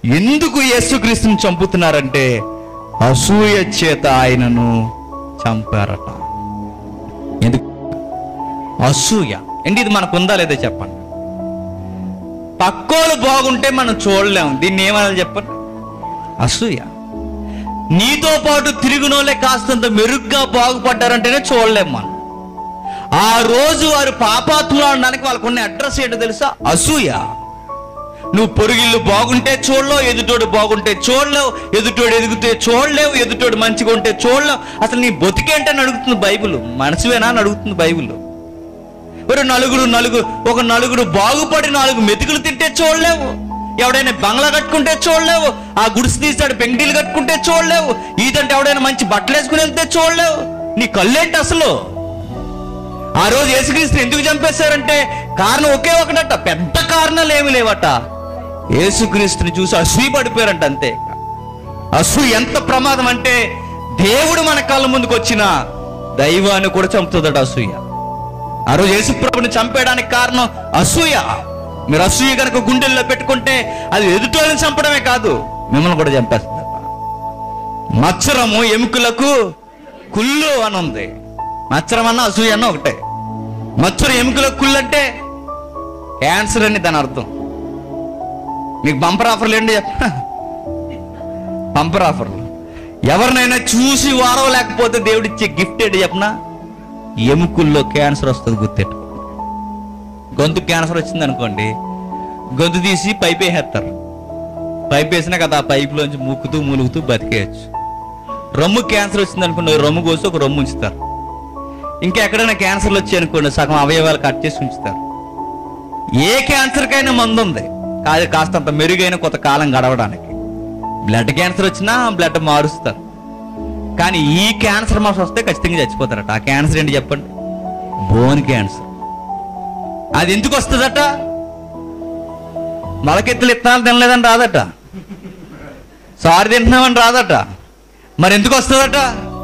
ఎందుకు యేసుక్రీస్తుని చంపుతున్నారంటే అసూయ చేత ఆయనను చంపారట ఎందుకు అసూయ ఏంటి ఇది మనకు ఉందా లేదా చెప్పండి పక్కోలు బాగుంటే మనం చూడలేం దీన్ని ఏమనాలి చెప్పండి అసూయ నీతో పాటు తిరుగునోళ్ళే కాస్తంత మెరుగ్గా బాగుపడ్డారంటేనే చూడలేం మనం ఆ రోజు వారు పాపాత్ములు అనడానికి వాళ్ళకు ఉన్న అడ్రస్ ఏంటో తెలుసా అసూయ నువ్వు పొరుగిల్లు బాగుంటే చూడలేవు ఎదుటోడు బాగుంటే చూడలేవు ఎదుటోడు ఎదుగుతే చూడలేవు ఎదుటోడు మంచిగా ఉంటే చూడలేవు అసలు నీ బతికేంటని అడుగుతుంది బైబిల్ మనసువేనా అని అడుగుతుంది బైబిల్ ఒక నలుగురు నలుగురు ఒక నలుగురు బాగుపడి నాలుగు మెతుకులు తింటే చూడలేవు ఎవడైనా బంగ్లా కట్టుకుంటే చూడలేవు ఆ గుడిసి తీసాడు పెంకిటీలు కట్టుకుంటే చూడలేవు ఈదంటే ఎవడైనా మంచి బట్టలు వేసుకుని వెళ్తే చూడలేవు నీ కళ్ళేంటి అసలు ఆ రోజు యేసుక్రీస్తు ఎందుకు చంపేశారంటే కారణం ఒకే ఒకటట పెద్ద కారణాలు ఏమి లేవట యేసుక్రీస్తుని చూసి అసూయ పడిపోయారంట అంతే అసూయ ఎంత ప్రమాదం అంటే దేవుడు మన కళ్ళ ముందుకు వచ్చిన దైవాన్ని కూడా చంపుతుందట అసూయ ఆ రోజు యేసుప్రభుని చంపేయడానికి కారణం అసూయ మీరు అసూయ కనుక గుండెల్లో పెట్టుకుంటే అది ఎదుటోళ్ళని చంపడమే కాదు మిమ్మల్ని కూడా చంపేస్తుందట మత్సరము ఎముకలకు కుళ్ళు అని ఉంది మత్సరం అన్న అసూయ అన్న ఒకటే మత్సరం ఎముకలకు కుళ్ళు అంటే క్యాన్సర్ అని దాని అర్థం మీకు బంపర్ ఆఫర్లు ఏంటి చెప్ప బంపర్ ఆఫర్లు ఎవరినైనా చూసి వారవలేకపోతే దేవుడిచ్చే గిఫ్ట్ ఏంటి చెప్పనా ఎముకల్లో క్యాన్సర్ వస్తుంది గుర్తెట్టు గొంతు క్యాన్సర్ వచ్చింది అనుకోండి గొంతు తీసి పైప్ వేసేస్తారు పైప్ వేసినా కదా ఆ పైపులోంచి ముక్కుతూ మూలుగుతూ బతికేయచ్చు రొమ్ము క్యాన్సర్ వచ్చింది అనుకోండి రొమ్ము కోసి ఒక రొమ్ము ఉంచుతారు ఇంకా ఎక్కడైనా క్యాన్సర్లు వచ్చాయి అనుకోండి సగం అవయవాలు కట్ చేసి ఉంచుతారు ఏ క్యాన్సర్కైనా మందు ఉంది కాదు కాస్తంత మెరుగైన కొంత కాలం గడవడానికి బ్లడ్ క్యాన్సర్ వచ్చినా బ్లడ్ మారుస్తారు కానీ ఈ క్యాన్సర్ మాస్ వస్తే ఖచ్చితంగా చచ్చిపోతారట ఆ క్యాన్సర్ ఏంటి చెప్పండి బోన్ క్యాన్సర్ అది ఎందుకు వస్తుందట మొలకెత్తులు ఇత్తనాలు తినలేదని రాదట సారి తింటున్నామని రాదట మరి ఎందుకు వస్తుందట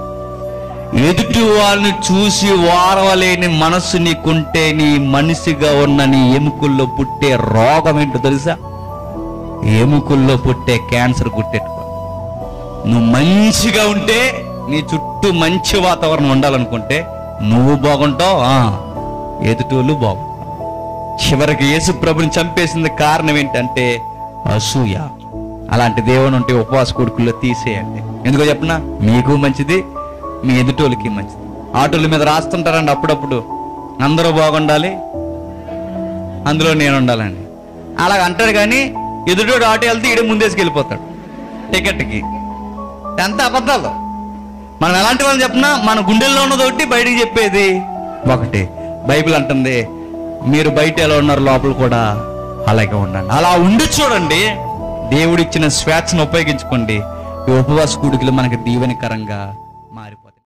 ఎదుటి వాళ్ళని చూసి వారవలేని మనస్సు నీకుంటే నీ మనిషిగా ఉన్న నీ ఎముకల్లో పుట్టే రోగం ఏంటో తెలుసా ఎముకల్లో పుట్టే క్యాన్సర్ గుర్తెట్టుకో నువ్వు మంచిగా ఉంటే నీ చుట్టూ మంచి వాతావరణం ఉండాలనుకుంటే నువ్వు బాగుంటావు ఆ, ఎదుటోళ్ళు బాగుంటావు చివరికి యేసు ప్రభుని చంపేసింది కారణం ఏంటంటే అసూయ అలాంటి దేవుని ఉంటే ఉపవాస కొడుకుల్లో తీసేయండి ఎందుకో చెప్పనా మీకు మంచిది మీ ఎదుటోళ్ళకి మంచిది ఆటోల మీద రాస్తుంటారండి అప్పుడప్పుడు అందరూ బాగుండాలి అందులో నేను ఉండాలని అలా అంటాడు కానీ ఎదుటోడు ఆటో వెళ్తే ఈడే ముందేసుకు వెళ్ళిపోతాడు టికెట్కి ఎంత అబద్ధాలు మనం ఎలాంటి వాళ్ళని చెప్పినా మన గుండెల్లో ఉన్నది ఒకటి బయటికి చెప్పేది ఒకటి బైబిల్ అంటుంది మీరు బయట ఎలా ఉన్నారు లోపల కూడా అలాగే ఉండండి అలా ఉండి చూడండి దేవుడిచ్చిన స్వేచ్ఛను ఉపయోగించుకోండి ఈ ఉపవాస కూడికలు మనకి దీవెనకరంగా